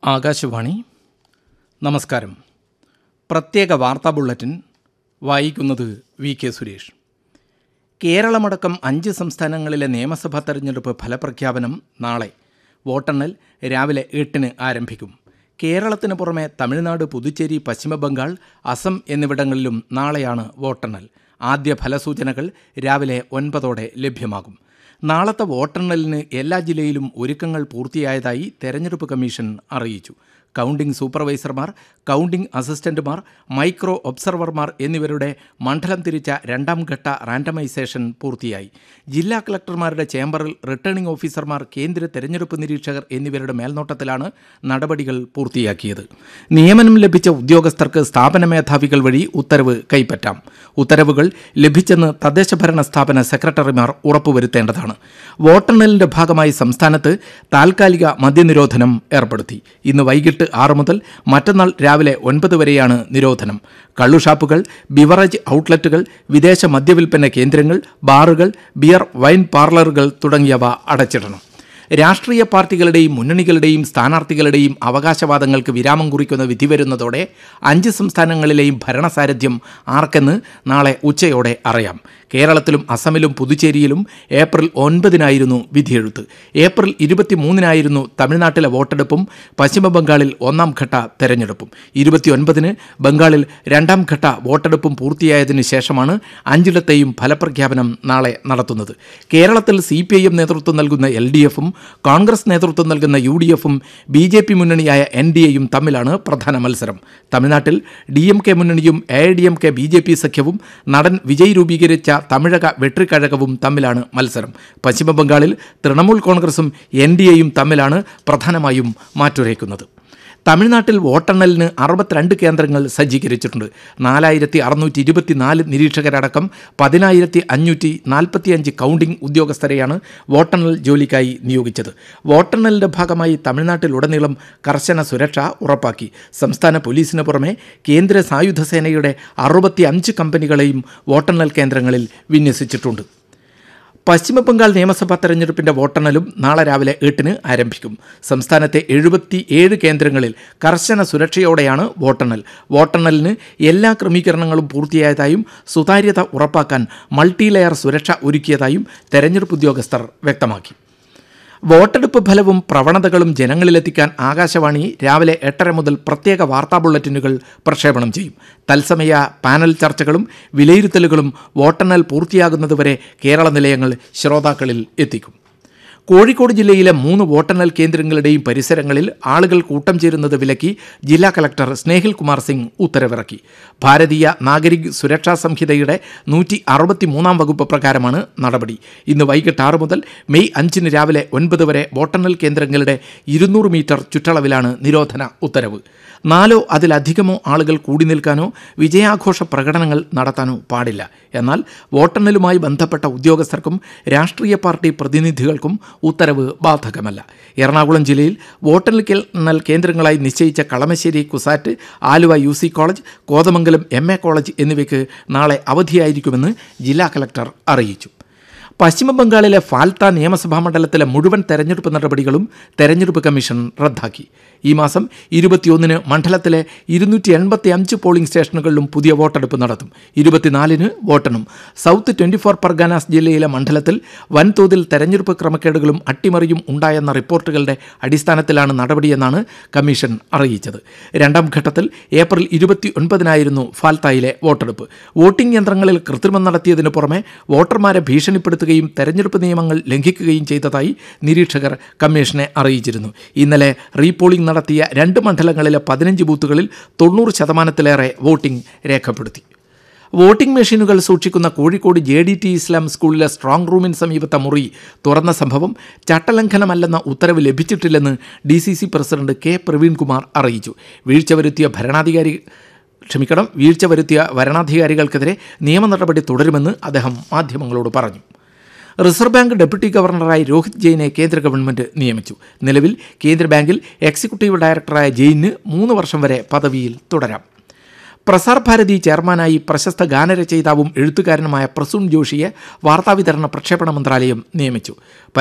ആകാശവാണി നമസ്കാരം പ്രത്യേക വാർത്താ ബുള്ളറ്റിൻ വായിക്കുന്നത് വി കെ സുരേഷ് കേരളമടക്കം അഞ്ച് സംസ്ഥാനങ്ങളിലെ നിയമസഭാ തെരഞ്ഞെടുപ്പ് ഫലപ്രഖ്യാപനം നാളെ വോട്ടെണ്ണൽ രാവിലെ എട്ടിന് ആരംഭിക്കും കേരളത്തിന് പുറമെ തമിഴ്നാട് പുതുച്ചേരി പശ്ചിമബംഗാൾ അസം എന്നിവിടങ്ങളിലും നാളെയാണ് വോട്ടെണ്ണൽ ആദ്യ ഫലസൂചനകൾ രാവിലെ ഒൻപതോടെ ലഭ്യമാകും നാളത്തെ വോട്ടെണ്ണലിന് എല്ലാ ജില്ലയിലും ഒരുക്കങ്ങൾ പൂർത്തിയായതായി തെരഞ്ഞെടുപ്പ് കമ്മീഷൻ അറിയിച്ചു കൗണ്ടിംഗ് സൂപ്പർവൈസർമാർ കൗണ്ടിംഗ് അസിസ്റ്റന്റുമാർ മൈക്രോ ഒബ്സർവർമാർ എന്നിവരുടെ മണ്ഡലം തിരിച്ച രണ്ടാം ഘട്ട റാൻഡമൈസേഷൻ പൂർത്തിയായി ജില്ലാ കളക്ടർമാരുടെ ചേംബറിൽ റിട്ടേണിംഗ് ഓഫീസർമാർ കേന്ദ്ര തെരഞ്ഞെടുപ്പ് നിരീക്ഷകർ എന്നിവരുടെ മേൽനോട്ടത്തിലാണ് നടപടികൾ പൂർത്തിയാക്കിയത് നിയമനം ലഭിച്ച ഉദ്യോഗസ്ഥർക്ക് സ്ഥാപന മേധാവികൾ വഴി ഉത്തരവ് കൈപ്പറ്റാം ഉത്തരവുകൾ ലഭിച്ചെന്ന് തദ്ദേശഭരണ സ്ഥാപന സെക്രട്ടറിമാർ ഉറപ്പുവരുത്തേണ്ടതാണ് വോട്ടെണ്ണലിന്റെ ഭാഗമായി സംസ്ഥാനത്ത് താൽക്കാലിക മദ്യനിരോധനം ഏർപ്പെടുത്തി ഇന്ന് വൈകിട്ട് ആറ് മുതൽ മറ്റന്നാൾ രാവിലെ ഒൻപത് വരെയാണ് നിരോധനം കള്ളുഷാപ്പുകൾ ബിവറേജ് ഔട്ട്ലെറ്റുകൾ വിദേശ മദ്യവിൽപ്പന കേന്ദ്രങ്ങൾ ബാറുകൾ ബിയർ വൈൻ പാർലറുകൾ തുടങ്ങിയവ അടച്ചിടണം രാഷ്ട്രീയ പാർട്ടികളുടെയും മുന്നണികളുടെയും സ്ഥാനാർത്ഥികളുടെയും അവകാശവാദങ്ങൾക്ക് വിരാമം കുറിക്കുന്ന വിധി വരുന്നതോടെ അഞ്ച് സംസ്ഥാനങ്ങളിലെയും ഭരണസാരഥ്യം ആർക്കെന്ന് നാളെ ഉച്ചയോടെ അറിയാം കേരളത്തിലും അസമിലും പുതുച്ചേരിയിലും ഏപ്രിൽ ഒൻപതിനായിരുന്നു വിധിയെഴുത്ത് ഏപ്രിൽ ഇരുപത്തിമൂന്നിനായിരുന്നു തമിഴ്നാട്ടിലെ വോട്ടെടുപ്പും പശ്ചിമബംഗാളിൽ ഒന്നാം ഘട്ട തെരഞ്ഞെടുപ്പും ഇരുപത്തിയൊൻപതിന് ബംഗാളിൽ രണ്ടാം ഘട്ട വോട്ടെടുപ്പും പൂർത്തിയായതിനു ശേഷമാണ് അഞ്ചിടത്തെയും ഫലപ്രഖ്യാപനം നാളെ നടത്തുന്നത് കേരളത്തിൽ സി പി ഐ എം നേതൃത്വം നൽകുന്ന എൽ ഡി എഫും കോൺഗ്രസ് നേതൃത്വം നൽകുന്ന യു ഡി എഫും ബി ജെ പി മുന്നണിയായ എൻ ഡി എയും തമ്മിലാണ് പ്രധാന മത്സരം തമിഴ്നാട്ടിൽ ഡി എം കെ മുന്നണിയും A I D M K B J P സഖ്യവും നടൻ വിജയ് രൂപീകരിച്ച തമിഴക വെട്രിക്കഴകവും തമ്മിലാണ് മത്സരം പശ്ചിമബംഗാളിൽ തൃണമൂൽ കോൺഗ്രസും എൻ ഡി എയും തമ്മിലാണ് പ്രധാനമായും മാറ്റുരയ്ക്കുന്നത് തമിഴ്നാട്ടിൽ വോട്ടെണ്ണലിന് അറുപത്തിരണ്ട് കേന്ദ്രങ്ങൾ സജ്ജീകരിച്ചിട്ടുണ്ട് നാലായിരത്തി അറുന്നൂറ്റി ഇരുപത്തിനാല് നിരീക്ഷകരടക്കം പതിനായിരത്തി അഞ്ഞൂറ്റി നാൽപ്പത്തിയഞ്ച് കൗണ്ടിംഗ് ഉദ്യോഗസ്ഥരെയാണ് വോട്ടെണ്ണൽ ജോലിക്കായി നിയോഗിച്ചത് വോട്ടെണ്ണലിന്റെ ഭാഗമായി തമിഴ്നാട്ടിലുടനീളം കർശന സുരക്ഷ ഉറപ്പാക്കി സംസ്ഥാന പോലീസിന് പുറമെ കേന്ദ്ര സായുധ സേനയുടെ അറുപത്തി അഞ്ച് കമ്പനികളെയും വോട്ടെണ്ണൽ കേന്ദ്രങ്ങളിൽ വിന്യസിച്ചിട്ടുണ്ട് പശ്ചിമബംഗാൾ നിയമസഭാ തെരഞ്ഞെടുപ്പിന്റെ വോട്ടെണ്ണലും നാളെ രാവിലെ എട്ടിന് ആരംഭിക്കും സംസ്ഥാനത്തെ എഴുപത്തി ഏഴ് കേന്ദ്രങ്ങളിൽ കർശന സുരക്ഷയോടെയാണ് വോട്ടെണ്ണൽ വോട്ടെണ്ണലിന് എല്ലാ ക്രമീകരണങ്ങളും പൂർത്തിയായതായും സുതാര്യത ഉറപ്പാക്കാൻ മൾട്ടി ലെയർ സുരക്ഷ ഒരുക്കിയതായും തെരഞ്ഞെടുപ്പ് ഉദ്യോഗസ്ഥർ വ്യക്തമാക്കി വോട്ടെടുപ്പ് ഫലവും പ്രവണതകളും ജനങ്ങളിലെത്തിക്കാൻ ആകാശവാണി രാവിലെ എട്ടര മുതൽ പ്രത്യേക വാർത്താ ബുള്ളറ്റിനുകൾ പ്രക്ഷേപണം ചെയ്യും തത്സമയ പാനൽ ചർച്ചകളും വിലയിരുത്തലുകളും വോട്ടെണ്ണൽ പൂർത്തിയാകുന്നതുവരെ കേരള നിലയങ്ങൾ ശ്രോതാക്കളിൽ എത്തിക്കും കോഴിക്കോട് ജില്ലയിലെ മൂന്ന് വോട്ടെണ്ണൽ കേന്ദ്രങ്ങളുടെയും പരിസരങ്ങളിൽ ആളുകൾ കൂട്ടം ചേരുന്നത് വിലക്കി ജില്ലാ കലക്ടർ സ്നേഹിൽ കുമാർ സിംഗ് ഉത്തരവിറക്കി ഭാരതീയ നാഗരിക് സുരക്ഷാ സംഹിതയുടെ നൂറ്റി അറുപത്തി മൂന്നാം വകുപ്പ് പ്രകാരമാണ് നടപടി ഇന്ന് വൈകിട്ട് ആറ് മുതൽ മെയ് അഞ്ചിന് രാവിലെ ഒൻപത് വരെ വോട്ടെണ്ണൽ കേന്ദ്രങ്ങളുടെ ഇരുന്നൂറ് മീറ്റർ ചുറ്റളവിലാണ് നിരോധന ഉത്തരവ് നാലോ അതിലധികമോ ആളുകൾ കൂടി നിൽക്കാനോ വിജയാഘോഷ പ്രകടനങ്ങൾ നടത്താനോ പാടില്ല എന്നാൽ വോട്ടെണ്ണലുമായി ബന്ധപ്പെട്ട ഉദ്യോഗസ്ഥർക്കും രാഷ്ട്രീയ പാർട്ടി പ്രതിനിധികൾക്കും ഉത്തരവ് ബാധകമല്ല എറണാകുളം ജില്ലയിൽ വോട്ടെണ്ണൽ കേന്ദ്രങ്ങളായി നിശ്ചയിച്ച Kalamassery CUSAT Aluva U C college Kothamangalam M A college എന്നിവയ്ക്ക് നാളെ അവധിയായിരിക്കുമെന്ന് ജില്ലാ കലക്ടർ അറിയിച്ചു പശ്ചിമബംഗാളിലെ ഫാൽത്ത നിയമസഭാ മണ്ഡലത്തിലെ മുഴുവൻ തെരഞ്ഞെടുപ്പ് നടപടികളും തെരഞ്ഞെടുപ്പ് കമ്മീഷൻ റദ്ദാക്കി ഈ മാസം ഇരുപത്തിയൊന്നിന് മണ്ഡലത്തിലെ ഇരുന്നൂറ്റി എൺപത്തി അഞ്ച് പോളിംഗ് സ്റ്റേഷനുകളിലും പുതിയ വോട്ടെടുപ്പ് നടത്തും ഇരുപത്തിനാലിന് വോട്ടെണ്ണും സൗത്ത് ട്വന്റി ഫോർ പർഗാനാസ് ജില്ലയിലെ മണ്ഡലത്തിൽ വൻതോതിൽ തെരഞ്ഞെടുപ്പ് ക്രമക്കേടുകളും അട്ടിമറിയും ഉണ്ടായെന്ന റിപ്പോർട്ടുകളുടെ അടിസ്ഥാനത്തിലാണ് നടപടിയെന്നാണ് കമ്മീഷൻ അറിയിച്ചത് രണ്ടാം ഘട്ടത്തിൽ ഏപ്രിൽ ഇരുപത്തി ഒൻപതിനായിരുന്നു ഫാൽത്തായിലെ വോട്ടെടുപ്പ് വോട്ടിംഗ് യന്ത്രങ്ങളിൽ കൃത്രിമം നടത്തിയതിനു പുറമെ വോട്ടർമാരെ ഭീഷണിപ്പെടുത്തുകയും തെരഞ്ഞെടുപ്പ് നിയമങ്ങൾ ലംഘിക്കുകയും ചെയ്തതായി നിരീക്ഷകർ കമ്മീഷനെ അറിയിച്ചിരുന്നു ഇന്നലെ റീപോളിംഗ് നടത്തിയ രണ്ട് മണ്ഡലങ്ങളിലെ പതിനഞ്ച് ബൂത്തുകളിൽ തൊണ്ണൂറ് ശതമാനത്തിലേറെ വോട്ടിംഗ് രേഖപ്പെടുത്തി വോട്ടിംഗ് മെഷീനുകൾ സൂക്ഷിക്കുന്ന Kozhikode J D T Islam സ്കൂളിലെ സ്ട്രോങ് റൂമിന് സമീപത്തെ മുറി തുറന്ന സംഭവം ചട്ടലംഘനമല്ലെന്ന ഉത്തരവ് ലഭിച്ചിട്ടില്ലെന്ന് D C C president K Praveenkumar അറിയിച്ചു വീഴ്ച വരുത്തിയ ഭരണാധികാരി ക്ഷമിക്കണം വീഴ്ച വരുത്തിയ വരണാധികാരികൾക്കെതിരെ നിയമ നടപടി തുടരുമെന്ന് അദ്ദേഹം മാധ്യമങ്ങളോട് പറഞ്ഞു റിസർവ് ബാങ്ക് ഡെപ്യൂട്ടി ഗവർണറായി രോഹിത് ജെയിനെ കേന്ദ്ര ഗവൺമെന്റ് നിയമിച്ചു നിലവിൽ കേന്ദ്ര ബാങ്കിൽ എക്സിക്യൂട്ടീവ് ഡയറക്ടറായ ജെയിന് മൂന്ന് വർഷം വരെ പദവിയിൽ തുടരാം പ്രസാർ ഭാരതി ചെയർമാനായി പ്രശസ്ത ഗാനരചയിതാവും എഴുത്തുകാരനുമായ പ്രസൂൺ ജോഷിയെ വാർത്താവിതരണ പ്രക്ഷേപണ മന്ത്രാലയം നിയമിച്ചു